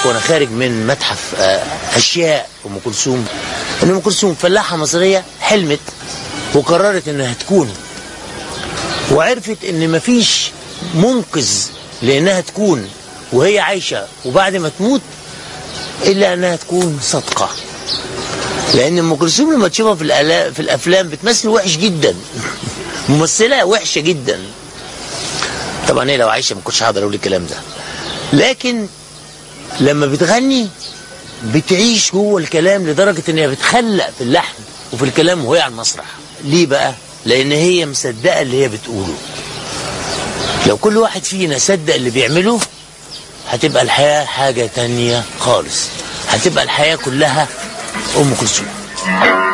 وانا خارج من متحف آه، اشياء ام كلثوم ان ام كلثوم فلاحه مصريه حلمت وقررت انها تكون وعرفت ان مفيش منقذ لانها تكون وهي عايشه وبعد ما تموت الا انها تكون صادقه لان ام كلثوم لما تشوفها في الألا- في الافلام بتمثل وحش جدا ممثله وحشه جدا طبعا هي لو عايشه ما كنتش هقدر اقول الكلام ده لكن لما بتغني بتعيش جوه الكلام لدرجه ان هي بتخلق في اللحن وفي الكلام وهي على المسرح ليه بقى لان هي مصدقه اللي هي بتقوله لو كل واحد فينا صدق اللي بيعمله هتبقى الحياه حاجه تانية خالص هتبقى الحياه كلها ام كلثوم